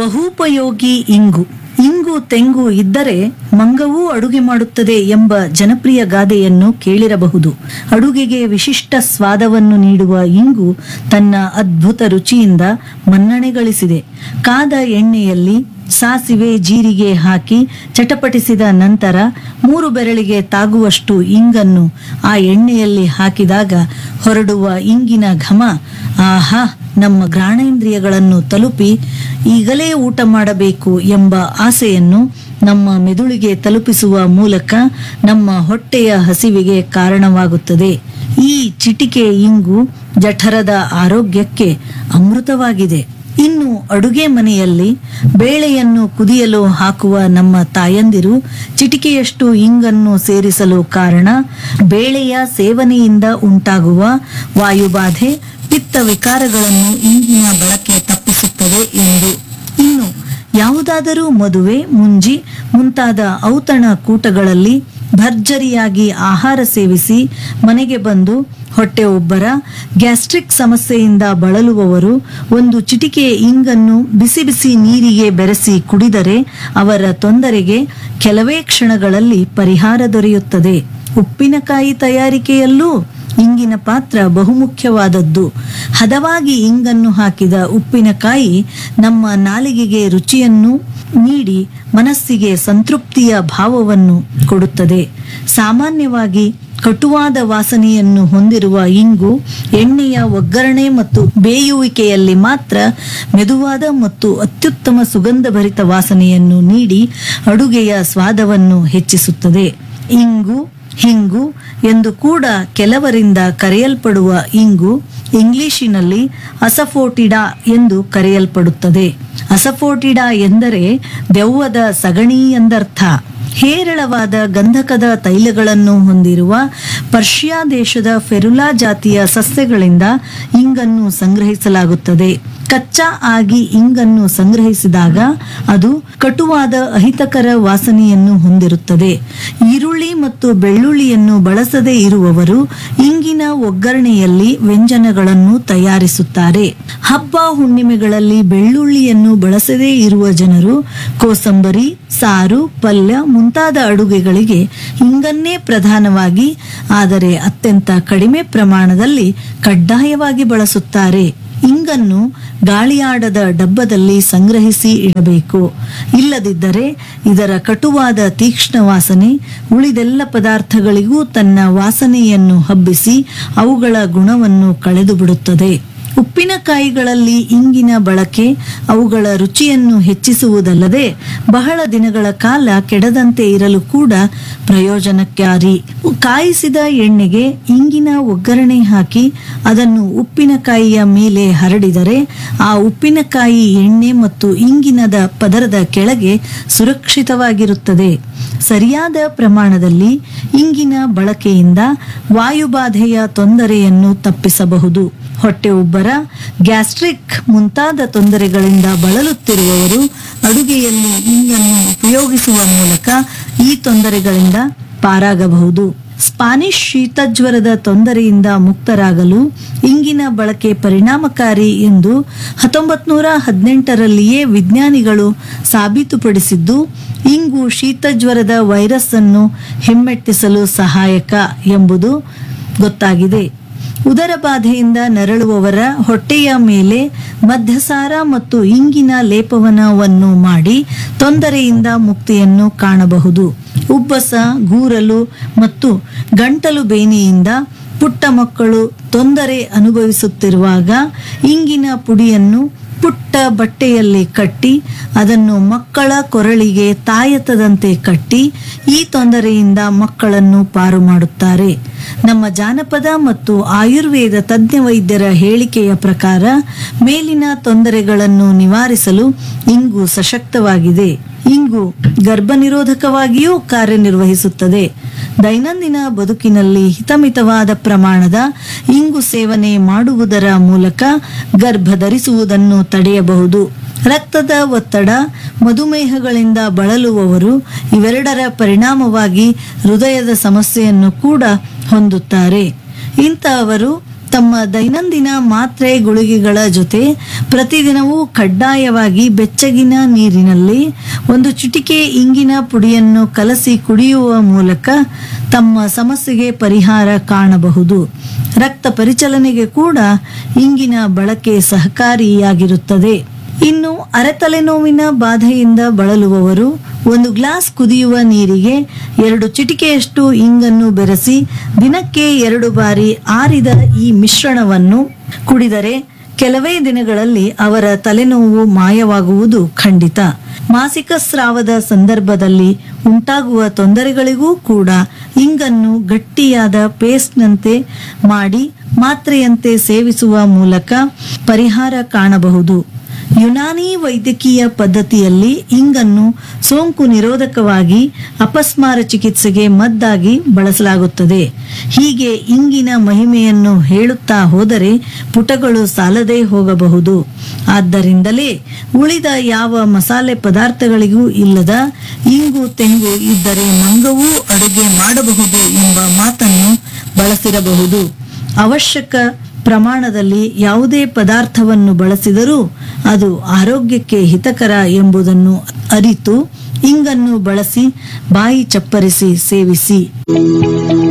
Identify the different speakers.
Speaker 1: ಬಹುಪಯೋಗಿ ಇಂಗು ಇಂಗು ತೆಂಗು ಇದ್ದರೆ ಮಂಗವೂ ಅಡುಗೆ ಮಾಡುತ್ತದೆ ಎಂಬ ಜನಪ್ರಿಯ ಗಾದೆಯನ್ನು ಕೇಳಿರಬಹುದು ಅಡುಗೆಗೆ ವಿಶಿಷ್ಟ ಸ್ವಾದವನ್ನು ನೀಡುವ ಇಂಗು ತನ್ನ ಅದ್ಭುತ ರುಚಿಯಿಂದ ಮನ್ನಣೆ ಗಳಿಸಿದೆ ಕಾದ ಎಣ್ಣೆಯಲ್ಲಿ ಸಾಸಿವೆ ಜೀರಿಗೆ ಹಾಕಿ ಚಟಪಟಿಸಿದ ನಂತರ ಮೂರು ಬೆರಳಿಗೆ ತಾಗುವಷ್ಟು ಇಂಗನ್ನು ಆ ಎಣ್ಣೆಯಲ್ಲಿ ಹಾಕಿದಾಗ ಹೊರಡುವ ಇಂಗಿನ ಘಮ ಆಹಾ ನಮ್ಮ ಘ್ರಾಣೇಂದ್ರಿಯಗಳನ್ನು ತಲುಪಿ ಈಗಲೇ ಊಟ ಮಾಡಬೇಕು ಎಂಬ ಆಸೆಯನ್ನು ನಮ್ಮ ಮೆದುಳಿಗೆ ತಲುಪಿಸುವ ಮೂಲಕ ನಮ್ಮ ಹೊಟ್ಟೆಯ ಹಸಿವಿಗೆ ಕಾರಣವಾಗುತ್ತದೆ ಈ ಚಿಟಿಕೆ ಇಂಗು ಜಠರದ ಆರೋಗ್ಯಕ್ಕೆ ಅಮೃತವಾಗಿದೆ ಇನ್ನು ಅಡುಗೆ ಮನೆಯಲ್ಲಿ ಬೇಳೆಯನ್ನು ಕುದಿಯಲು ಹಾಕುವ ನಮ್ಮ ತಾಯಂದಿರು ಚಿಟಿಕೆಯಷ್ಟು ಇಂಗನ್ನು ಸೇರಿಸಲು ಕಾರಣ ಬೇಳೆಯ ಸೇವನೆಯಿಂದ ಉಂಟಾಗುವ ವಾಯುಬಾಧೆ ಪಿತ್ತ ವಿಕಾರಗಳನ್ನು ಇಂಗಿನ ಬಳಕೆ ತಪ್ಪಿಸುತ್ತದೆ ಎಂದು ಇನ್ನು ಯಾವುದಾದರೂ ಮದುವೆ ಮುಂಜಿ ಮುಂತಾದ ಔತಣ ಕೂಟಗಳಲ್ಲಿ ಭರ್ಜರಿಯಾಗಿ ಆಹಾರ ಸೇವಿಸಿ ಮನೆಗೆ ಬಂದು ಹೊಟ್ಟೆ ಉಬ್ಬರ ಗ್ಯಾಸ್ಟ್ರಿಕ್ ಸಮಸ್ಯೆಯಿಂದ ಬಳಲುವವರು ಒಂದು ಚಿಟಿಕೆ ಇಂಗನ್ನು ಬಿಸಿ ಬಿಸಿ ನೀರಿಗೆ ಬೆರೆಸಿ ಕುಡಿದರೆ ಅವರ ತೊಂದರೆಗೆ ಕೆಲವೇ ಕ್ಷಣಗಳಲ್ಲಿ ಪರಿಹಾರ ದೊರೆಯುತ್ತದೆ ಉಪ್ಪಿನಕಾಯಿ ತಯಾರಿಕೆಯಲ್ಲೂ ಇಂಗಿನ ಪಾತ್ರ ಬಹುಮುಖ್ಯವಾದದ್ದು ಹದವಾಗಿ ಇಂಗನ್ನು ಹಾಕಿದ ಉಪ್ಪಿನಕಾಯಿ ನಮ್ಮ ನಾಲಿಗೆಗೆ ರುಚಿಯನ್ನು ನೀಡಿ ಮನಸ್ಸಿಗೆ ಸಂತೃಪ್ತಿಯ ಭಾವವನ್ನು ಕೊಡುತ್ತದೆ ಸಾಮಾನ್ಯವಾಗಿ ಕಟುವಾದ ವಾಸನೆಯನ್ನು ಹೊಂದಿರುವ ಇಂಗು ಎಣ್ಣೆಯ ಒಗ್ಗರಣೆ ಮತ್ತು ಬೇಯುವಿಕೆಯಲ್ಲಿ ಮಾತ್ರ ಮೆದುವಾದ ಮತ್ತು ಅತ್ಯುತ್ತಮ ಸುಗಂಧಭರಿತ ವಾಸನೆಯನ್ನು ನೀಡಿ ಅಡುಗೆಯ ಸ್ವಾದವನ್ನು ಹೆಚ್ಚಿಸುತ್ತದೆ ಇಂಗು ಹಿಂಗು ಎಂದು ಕೂಡ ಕೆಲವರಿಂದ ಕರೆಯಲ್ಪಡುವ ಇಂಗು ಇಂಗ್ಲಿಶಿನಲ್ಲಿ ಅಸಫೋಟಿಡಾ ಎಂದು ಕರೆಯಲ್ಪಡುತ್ತದೆ ಅಸಫೋಟಿಡಾ ಎಂದರೆ ದೆವ್ವದ ಸಗಣಿ ಎಂದರ್ಥ ಹೇರಳವಾದ ಗಂಧಕದ ತೈಲಗಳನ್ನು ಹೊಂದಿರುವ ಪರ್ಷಿಯಾ ದೇಶದ ಫೆರುಲಾ ಜಾತಿಯ ಸಸ್ಯಗಳಿಂದ ಇಂಗನ್ನು ಸಂಗ್ರಹಿಸಲಾಗುತ್ತದೆ ಕಚ್ಚಾ ಆಗಿ ಇಂಗನ್ನು ಸಂಗ್ರಹಿಸಿದಾಗ ಅದು ಕಟುವಾದ ಅಹಿತಕರ ವಾಸನೆಯನ್ನು ಹೊಂದಿರುತ್ತದೆ ಈರುಳ್ಳಿ ಮತ್ತು ಬೆಳ್ಳುಳ್ಳಿಯನ್ನು ಬಳಸದೇ ಇರುವವರು ಇಂಗಿನ ಒಗ್ಗರಣೆಯಲ್ಲಿ ವ್ಯಂಜನಗಳನ್ನು ತಯಾರಿಸುತ್ತಾರೆ ಹಬ್ಬ ಹುಣ್ಣಿಮೆಗಳಲ್ಲಿ ಬೆಳ್ಳುಳ್ಳಿಯನ್ನು ಬಳಸದೇ ಇರುವ ಜನರು ಕೋಸಂಬರಿ ಸಾರು ಪಲ್ಯ ಮುಂತಾದ ಅಡುಗೆಗಳಿಗೆ ಇಂಗನ್ನೇ ಪ್ರಧಾನವಾಗಿ ಆದರೆ ಅತ್ಯಂತ ಕಡಿಮೆ ಪ್ರಮಾಣದಲ್ಲಿ ಕಡ್ಡಾಯವಾಗಿ ಬಳಸುತ್ತಾರೆ ಇಂಗನ್ನು ಗಾಳಿಯಾಡದ ಡಬ್ಬದಲ್ಲಿ ಸಂಗ್ರಹಿಸಿ ಇಡಬೇಕು ಇಲ್ಲದಿದ್ದರೆ ಇದರ ಕಟುವಾದ ತೀಕ್ಷ್ಣ ವಾಸನೆ ಉಳಿದೆಲ್ಲ ಪದಾರ್ಥಗಳಿಗೂ ತನ್ನ ವಾಸನೆಯನ್ನು ಹಬ್ಬಿಸಿ ಅವುಗಳ ಗುಣವನ್ನು ಕಳೆದು ಬಿಡುತ್ತದೆ ಉಪ್ಪಿನಕಾಯಿಗಳಲ್ಲಿ ಇಂಗಿನ ಬಳಕೆ ಅವುಗಳ ರುಚಿಯನ್ನು ಹೆಚ್ಚಿಸುವುದಲ್ಲದೆ ಬಹಳ ದಿನಗಳ ಕಾಲ ಕೆಡದಂತೆ ಇರಲು ಕೂಡ ಪ್ರಯೋಜನಕಾರಿ ಕಾಯಿಸಿದ ಎಣ್ಣೆಗೆ ಇಂಗಿನ ಒಗ್ಗರಣೆ ಹಾಕಿ ಅದನ್ನು ಉಪ್ಪಿನಕಾಯಿಯ ಮೇಲೆ ಹರಡಿದರೆ ಆ ಉಪ್ಪಿನಕಾಯಿ ಎಣ್ಣೆ ಮತ್ತು ಇಂಗಿನದ ಪದರದ ಕೆಳಗೆ ಸುರಕ್ಷಿತವಾಗಿರುತ್ತದೆ ಸರಿಯಾದ ಪ್ರಮಾಣದಲ್ಲಿ ಇಂಗಿನ ಬಳಕೆಯಿಂದ ವಾಯುಬಾಧೆಯ ತೊಂದರೆಯನ್ನು ತಪ್ಪಿಸಬಹುದು ಹೊಟ್ಟೆ ಉಬ್ಬರ ಗ್ಯಾಸ್ಟ್ರಿಕ್ ಮುಂತಾದ ತೊಂದರೆಗಳಿಂದ ಬಳಲುತ್ತಿರುವವರು ಅಡುಗೆಯಲ್ಲಿ ಇಂಗನ್ನು ಉಪಯೋಗಿಸುವ ಮೂಲಕ ಈ ತೊಂದರೆಗಳಿಂದ ಪಾರಾಗಬಹುದು ಸ್ಪಾನಿಷ್ ಶೀತಜ್ವರದ ತೊಂದರೆಯಿಂದ ಮುಕ್ತರಾಗಲು ಇಂಗಿನ ಬಳಕೆ ಪರಿಣಾಮಕಾರಿ ಎಂದು ಹತ್ತೊಂಬತ್ ನೂರ ಹದಿನೆಂಟರಲ್ಲಿಯೇ ವಿಜ್ಞಾನಿಗಳು ಸಾಬೀತುಪಡಿಸಿದ್ದು ಇಂಗು ಶೀತಜ್ವರದ ವೈರಸ್ ಅನ್ನು ಹಿಮ್ಮೆಟ್ಟಿಸಲು ಸಹಾಯಕ ಎಂಬುದು ಗೊತ್ತಾಗಿದೆ ಉದರ ಬಾಧೆಯಿಂದ ನರಳುವವರ ಹೊಟ್ಟೆಯ ಮೇಲೆ ಮಧ್ಯಸಾರ ಮತ್ತು ಇಂಗಿನ ಲೇಪವನವನ್ನು ಮಾಡಿ ತೊಂದರೆಯಿಂದ ಮುಕ್ತಿಯನ್ನು ಕಾಣಬಹುದು ಉಬ್ಬಸ ಗೂರಲು ಮತ್ತು ಗಂಟಲು ಬೇನೆಯಿಂದ ಪುಟ್ಟ ಮಕ್ಕಳು ತೊಂದರೆ ಅನುಭವಿಸುತ್ತಿರುವಾಗ ಇಂಗಿನ ಪುಡಿಯನ್ನು ಪುಟ್ಟ ಬಟ್ಟೆಯಲ್ಲಿ ಕಟ್ಟಿ ಅದನ್ನು ಮಕ್ಕಳ ಕೊರಳಿಗೆ ತಾಯತದಂತೆ ಕಟ್ಟಿ ಈ ತೊಂದರೆಯಿಂದ ಮಕ್ಕಳನ್ನು ಪಾರು ಮಾಡುತ್ತಾರೆ ನಮ್ಮ ಜಾನಪದ ಮತ್ತು ಆಯುರ್ವೇದ ತಜ್ಞ ವೈದ್ಯರ ಹೇಳಿಕೆಯ ಪ್ರಕಾರ ಮೇಲಿನ ತೊಂದರೆಗಳನ್ನು ನಿವಾರಿಸಲು ಇಂಗು ಸಶಕ್ತವಾಗಿದೆ ಇಂಗು ಗರ್ಭ ನಿರೋಧಕವಾಗಿಯೂ ಕಾರ್ಯನಿರ್ವಹಿಸುತ್ತದೆ ದೈನಂದಿನ ಬದುಕಿನಲ್ಲಿ ಹಿತಮಿತವಾದ ಪ್ರಮಾಣದ ಇಂಗು ಸೇವನೆ ಮಾಡುವುದರ ಮೂಲಕ ಗರ್ಭ ಧರಿಸುವುದನ್ನು ತಡೆಯಬಹುದು ರಕ್ತದ ಒತ್ತಡ ಮಧುಮೇಹಗಳಿಂದ ಬಳಲುವವರು ಇವೆರಡರ ಪರಿಣಾಮವಾಗಿ ಹೃದಯದ ಸಮಸ್ಯೆಯನ್ನು ಕೂಡ ಹೊಂದುತ್ತಾರೆ ಇಂತಹವರು ತಮ್ಮ ದೈನಂದಿನ ಮಾತ್ರೆ ಗುಳಿಗೆಗಳ ಜೊತೆ ಪ್ರತಿದಿನವೂ ಕಡ್ಡಾಯವಾಗಿ ಬೆಚ್ಚಗಿನ ನೀರಿನಲ್ಲಿ ಒಂದು ಚುಟಿಕೆ ಇಂಗಿನ ಪುಡಿಯನ್ನು ಕಲಸಿ ಕುಡಿಯುವ ಮೂಲಕ ತಮ್ಮ ಸಮಸ್ಯೆಗೆ ಪರಿಹಾರ ಕಾಣಬಹುದು ರಕ್ತ ಪರಿಚಲನೆಗೆ ಕೂಡ ಇಂಗಿನ ಬಳಕೆ ಸಹಕಾರಿಯಾಗಿರುತ್ತದೆ ಇನ್ನು ಅರೆತಲೆನೋವಿನ ಬಾಧೆಯಿಂದ ಬಳಲುವವರು ಒಂದು ಗ್ಲಾಸ್ ಕುದಿಯುವ ನೀರಿಗೆ ಎರಡು ಚಿಟಿಕೆಯಷ್ಟು ಇಂಗನ್ನು ಬೆರೆಸಿ ದಿನಕ್ಕೆ ಎರಡು ಬಾರಿ ಆರಿದ ಈ ಮಿಶ್ರಣವನ್ನು ಕುಡಿದರೆ ಕೆಲವೇ ದಿನಗಳಲ್ಲಿ ಅವರ ತಲೆನೋವು ಮಾಯವಾಗುವುದು ಖಂಡಿತ ಮಾಸಿಕ ಸ್ರಾವದ ಸಂದರ್ಭದಲ್ಲಿ ಉಂಟಾಗುವ ತೊಂದರೆಗಳಿಗೂ ಕೂಡ ಇಂಗನ್ನು ಗಟ್ಟಿಯಾದ ಪೇಸ್ಟ್ನಂತೆ ಮಾಡಿ ಮಾತ್ರೆಯಂತೆ ಸೇವಿಸುವ ಮೂಲಕ ಪರಿಹಾರ ಕಾಣಬಹುದು ಯುನಾನಿ ವೈದ್ಯಕೀಯ ಪದ್ಧತಿಯಲ್ಲಿ ಇಂಗನ್ನು ಸೋಂಕು ನಿರೋಧಕವಾಗಿ ಅಪಸ್ಮಾರ ಚಿಕಿತ್ಸೆಗೆ ಮದ್ದಾಗಿ ಬಳಸಲಾಗುತ್ತದೆ ಹೀಗೆ ಇಂಗಿನ ಮಹಿಮೆಯನ್ನು ಹೇಳುತ್ತಾ ಹೋದರೆ ಪುಟಗಳು ಸಾಲದೇ ಹೋಗಬಹುದು ಆದ್ದರಿಂದಲೇ ಉಳಿದ ಯಾವ ಮಸಾಲೆ ಪದಾರ್ಥಗಳಿಗೂ ಇಲ್ಲದ ಇಂಗು ತೆಂಗು ಇದ್ದರೆ ಮಂಗವೂ ಅಡುಗೆ ಮಾಡಬಹುದು ಎಂಬ ಮಾತನ್ನು ಬಳಸಿರಬಹುದು ಅವಶ್ಯಕ ಪ್ರಮಾಣದಲ್ಲಿ ಯಾವುದೇ ಪದಾರ್ಥವನ್ನು ಬಳಸಿದರೂ ಅದು ಆರೋಗ್ಯಕ್ಕೆ ಹಿತಕರ ಎಂಬುದನ್ನು ಅರಿತು ಇಂಗನ್ನು ಬಳಸಿ ಬಾಯಿ ಚಪ್ಪರಿಸಿ ಸೇವಿಸಿ